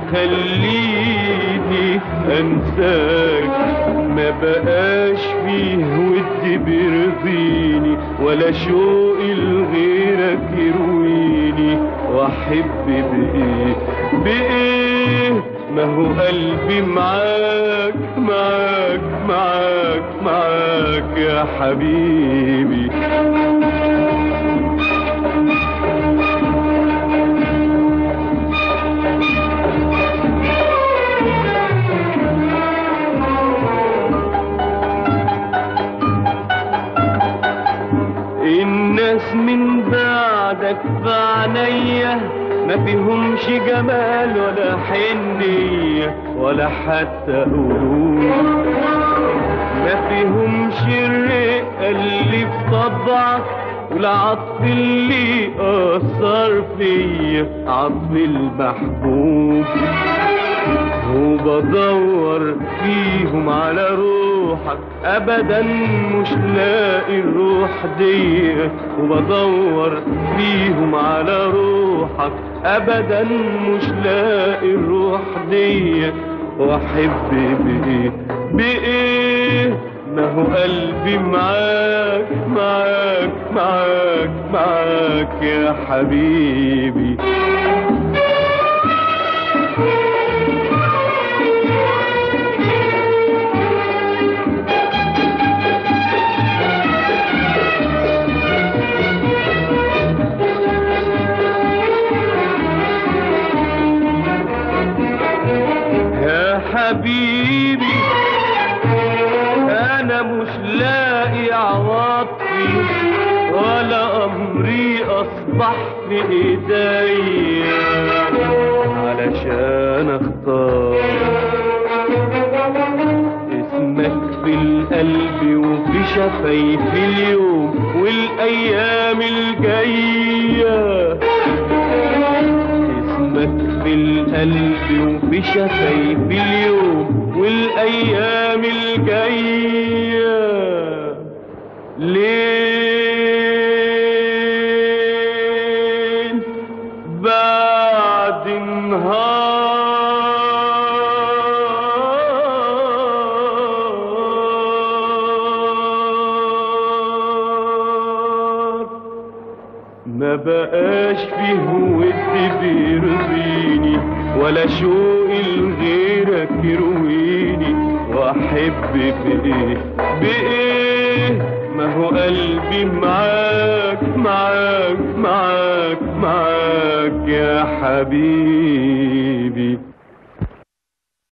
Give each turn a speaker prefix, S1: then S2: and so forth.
S1: يخليني انساك ما بقاش فيه ود بيرضيني ولا شوق لغيرك يرويني واحب بايه بايه ما هو قلبي معاك معاك معاك معاك يا حبيبي الناس من بعدك بعنية ما فيهمش جمال ولا حنية ولا حتى قلوب ما فيهمش الرقة اللي في طبعك والعطف اللي أثر فيا عطف المحبوب وبدور فيهم على روحك ابدا مش لاقي الروح دي وبدور فيهم على روحك ابدا مش لاقي الروح دي واحب بايه بايه ما هو قلبي معاك معاك معاك معاك يا حبيبي يا حبيبي انا مش لاقي عواطفي ولا امري اصبح في ايديا علشان اختار اسمك في القلب وفي شفايفي اليوم والايام الجايه اسمك في القلب وفي شفايفي اليوم والايام الجايه ليل بعد نهار ما بقاش فيه ود بيرضيني ولا شوق لغيرك يرويني واحب بايه بايه ما هو قلبي معاك معاك معاك معاك يا حبيبي